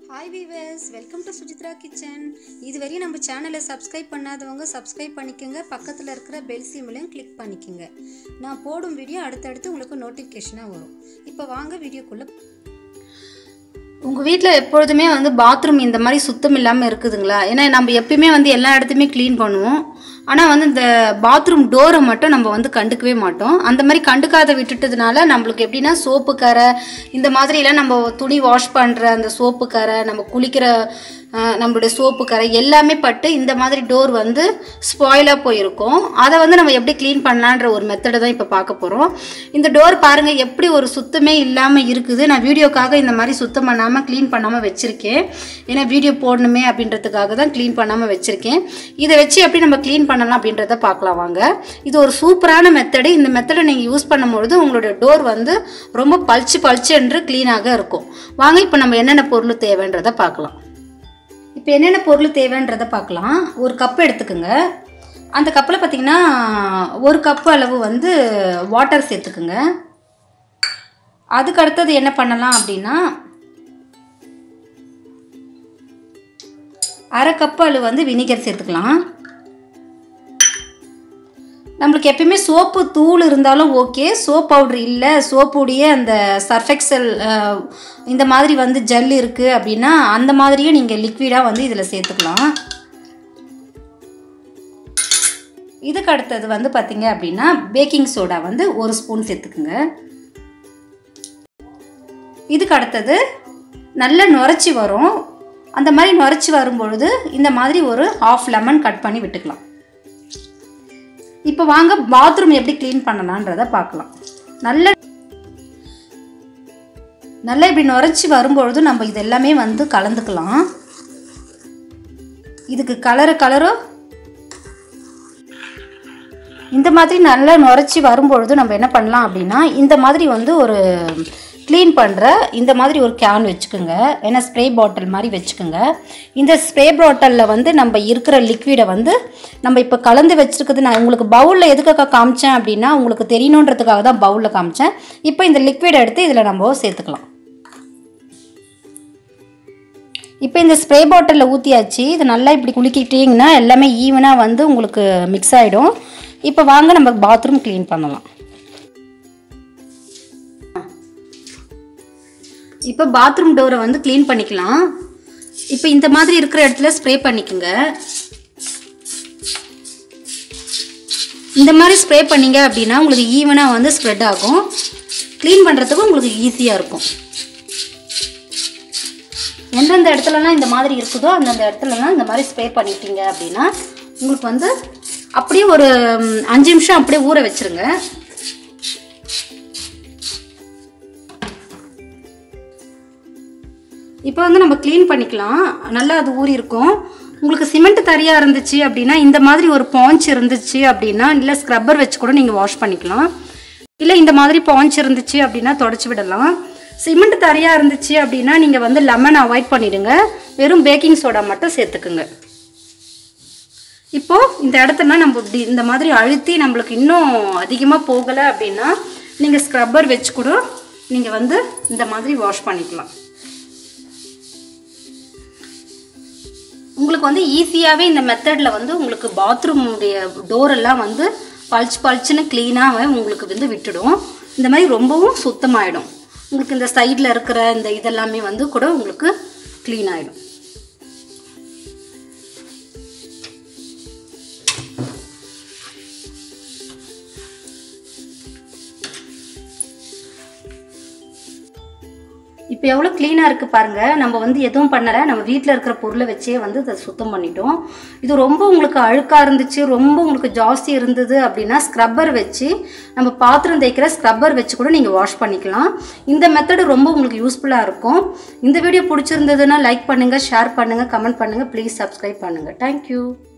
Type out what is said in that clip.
hi viewers welcome to Sujithra kitchen இதுவரையும் நம்ம சேனலை சப்ஸ்கிரைப் பண்ணாதவங்க சப்ஸ்கிரைப் பண்ணிக்கோங்க பக்கத்தில் இருக்கிற பெல் சிம்லையும் கிளிக் பண்ணிக்கோங்க நான் போடும் வீடியோ அடுத்தடுத்து உங்களுக்கு நோட்டிஃபிகேஷனாக வரும் இப்போ வாங்க வீடியோக்குள்ளே உங்கள் வீட்டில் எப்பொழுதுமே வந்து பாத்ரூம் இந்த மாதிரி சுத்தம் இல்லாமல் இருக்குதுங்களா ஏன்னா நம்ம எப்பயுமே வந்து எல்லா இடத்தையுமே க்ளீன் பண்ணுவோம் ஆனால் வந்து இந்த பாத்ரூம் டோரை மட்டும் நம்ம வந்து கண்டுக்கவே மாட்டோம் அந்த மாதிரி கண்டுக்காத விட்டுட்டதுனால நம்மளுக்கு எப்படின்னா சோப்பு கரை இந்த மாதிரிலாம் நம்ம துணி வாஷ் பண்ணுற அந்த சோப்பு கரை நம்ம குளிக்கிற அஹ், நம்மளுடைய சோப்பு கரை எல்லாமே பட்டு இந்த மாதிரி டோர் வந்து ஸ்பாயிலாக போயிருக்கும் அதை வந்து நம்ம எப்படி க்ளீன் பண்ணலான்ற ஒரு மெத்தடை தான் இப்போ பார்க்க போகிறோம் இந்த டோர் பாருங்கள் எப்படி ஒரு சுத்தமே இல்லாமல் இருக்குது நான் வீடியோக்காக இந்த மாதிரி சுத்தம் பண்ணாமல் க்ளீன் பண்ணாமல் வச்சுருக்கேன் ஏன்னா வீடியோ போடணுமே அப்படின்றதுக்காக தான் க்ளீன் பண்ணாமல் வச்சுருக்கேன் இதை வச்சு எப்படி நம்ம க்ளீன் பண்ணலாம் அப்படின்றத பார்க்கலாம் வாங்க இது ஒரு சூப்பரான மெத்தடு இந்த மெத்தடை நீங்கள் யூஸ் பண்ணும்பொழுது உங்களுடைய டோர் வந்து ரொம்ப பளிச்சு பளிச்சு என்று க்ளீனாக இருக்கும் வாங்க இப்போ நம்ம என்னென்ன பொருள் தேவைன்றதை பார்க்கலாம் இப்போ என்னென்ன பொருள் தேவைன்றதை பார்க்கலாம் ஒரு கப் எடுத்துக்கோங்க அந்த கப்பில் பார்த்தீங்கன்னா ஒரு கப்பு அளவு வந்து வாட்டர் சேர்த்துக்குங்க அதுக்கு அடுத்தது என்ன பண்ணலாம் அப்படின்னா அரை கப்பு அளவு வந்து வினிகர் சேர்த்துக்கலாம் நம்மளுக்கு எப்பயுமே சோப்பு தூள் இருந்தாலும் ஓகே சோப் பவுட்ரு இல்லை சோப்புடைய அந்த சர்ஃபெக்சல் இந்த மாதிரி வந்து ஜெல் இருக்குது அப்படின்னா அந்த மாதிரியே நீங்கள் லிக்விடாக வந்து இதில் சேர்த்துக்கலாம் இதுக்கு அடுத்தது வந்து பார்த்தீங்க அப்படின்னா பேக்கிங் சோடா வந்து ஒரு ஸ்பூன் சேர்த்துக்குங்க இதுக்கு அடுத்தது நல்ல நுரைச்சி வரும் அந்த மாதிரி நுரைச்சி வரும்பொழுது இந்த மாதிரி ஒரு ஹாஃப் லெமன் கட் பண்ணி விட்டுக்கலாம் இப்போ வாங்க பாத்ரூம் எப்படி க்ளீன் பண்ணலான்றத பார்க்கலாம் நல்ல நல்லா இப்படி நுரைச்சி வரும்பொழுது நம்ம இது எல்லாமே வந்து கலந்துக்கலாம் இதுக்கு கலரு கலரும் இந்த மாதிரி நல்லா நுரைச்சி வரும்பொழுது நம்ம என்ன பண்ணலாம் அப்படின்னா இந்த மாதிரி வந்து ஒரு க்ளீன் பண்ணுற இந்த மாதிரி ஒரு கேன் வச்சுக்கோங்க ஏன்னா ஸ்ப்ரே பாட்டில் மாதிரி வச்சுக்கோங்க இந்த ஸ்ப்ரே பாட்டிலில் வந்து நம்ம இருக்கிற லிக்விடை வந்து நம்ம இப்போ கலந்து வச்சுருக்குது நான் உங்களுக்கு பவுலில் எதுக்காக காமிச்சேன் அப்படின்னா உங்களுக்கு தெரியணுன்றதுக்காக தான் பவுலில் காமிச்சேன் இப்போ இந்த லிக்விடை எடுத்து இதில் நம்ம சேர்த்துக்கலாம் இப்போ இந்த ஸ்ப்ரே பாட்டிலில் ஊற்றியாச்சு இது நல்லா இப்படி குலுக்கிட்டீங்கன்னா எல்லாமே ஈவனாக வந்து உங்களுக்கு மிக்ஸ் ஆகிடும் இப்போ வாங்க நம்ம பாத்ரூம் க்ளீன் பண்ணலாம் இப்போ பாத்ரூம் டோரை வந்து க்ளீன் பண்ணிக்கலாம் இப்போ இந்த மாதிரி இருக்கிற இடத்துல ஸ்ப்ரே பண்ணிக்கோங்க இந்த மாதிரி ஸ்ப்ரே பண்ணீங்க அப்படின்னா உங்களுக்கு ஈவனாக வந்து ஸ்ப்ரெட் ஆகும் க்ளீன் பண்ணுறதுக்கும் உங்களுக்கு ஈஸியாக இருக்கும் எந்தெந்த இடத்துலலாம் இந்த மாதிரி இருக்குதோ அந்தந்த இடத்துலலாம் இந்த மாதிரி ஸ்ப்ரே பண்ணிட்டீங்க அப்படின்னா உங்களுக்கு வந்து அப்படியே ஒரு ம், அஞ்சு நிமிஷம் அப்படியே ஊற வச்சிருங்க இப்போ வந்து நம்ம க்ளீன் பண்ணிக்கலாம் நல்லா அது ஊறி இருக்கும் உங்களுக்கு சிமெண்ட் தரியாக இருந்துச்சு அப்படின்னா இந்த மாதிரி ஒரு பாஞ்ச் இருந்துச்சு அப்படின்னா இல்லை ஸ்க்ரப்பர் வச்சு கூட நீங்கள் வாஷ் பண்ணிக்கலாம் இல்லை இந்த மாதிரி பாஞ்ச் இருந்துச்சு அப்படின்னா தொடச்சி விடலாம் சிமெண்ட் தரியாக இருந்துச்சு அப்படின்னா நீங்கள் வந்து லெமன் அவாய்ட் பண்ணிடுங்க வெறும் பேக்கிங் சோடா மட்டும் சேர்த்துக்குங்க இப்போ இந்த இடத்துல நம்ம இப்படி இந்த மாதிரி அழுத்தி நம்மளுக்கு இன்னும் அதிகமாக போகலை அப்படின்னா நீங்கள் ஸ்க்ரப்பர் வச்சு கூட நீங்கள் வந்து இந்த மாதிரி வாஷ் பண்ணிக்கலாம் உங்களுக்கு வந்து ஈஸியாகவே இந்த மெத்தடில் வந்து உங்களுக்கு பாத்ரூமுடைய டோர் எல்லாம் வந்து பளிச்சு பளிச்சுன்னு க்ளீனாக உங்களுக்கு வந்து விட்டுடும் இந்த மாதிரி ரொம்பவும் சுத்தமாயிடும் உங்களுக்கு இந்த சைடில் இருக்கிற இந்த இதெல்லாமே வந்து கூட உங்களுக்கு க்ளீன் ஆகிடும் இப்போ எவ்வளோ க்ளீனாக இருக்குது பாருங்கள் நம்ம வந்து எதுவும் பண்ணலை நம்ம வீட்டில் இருக்கிற பொருளை வச்சே வந்து அதை சுத்தம் பண்ணிட்டோம் இது ரொம்ப உங்களுக்கு அழுக்காக இருந்துச்சு ரொம்ப உங்களுக்கு ஜாஸ்தி இருந்தது அப்படின்னா ஸ்க்ரப்பர் வச்சு நம்ம பாத்திரம் தேய்க்கிற ஸ்க்ரப்பர் வச்சு கூட நீங்கள் வாஷ் பண்ணிக்கலாம் இந்த மெத்தடு ரொம்ப உங்களுக்கு யூஸ்ஃபுல்லாக இருக்கும் இந்த வீடியோ பிடிச்சிருந்ததுன்னா லைக் பண்ணுங்கள் ஷேர் பண்ணுங்கள் கமெண்ட் பண்ணுங்கள் ப்ளீஸ் சப்ஸ்கிரைப் பண்ணுங்கள் தேங்க்யூ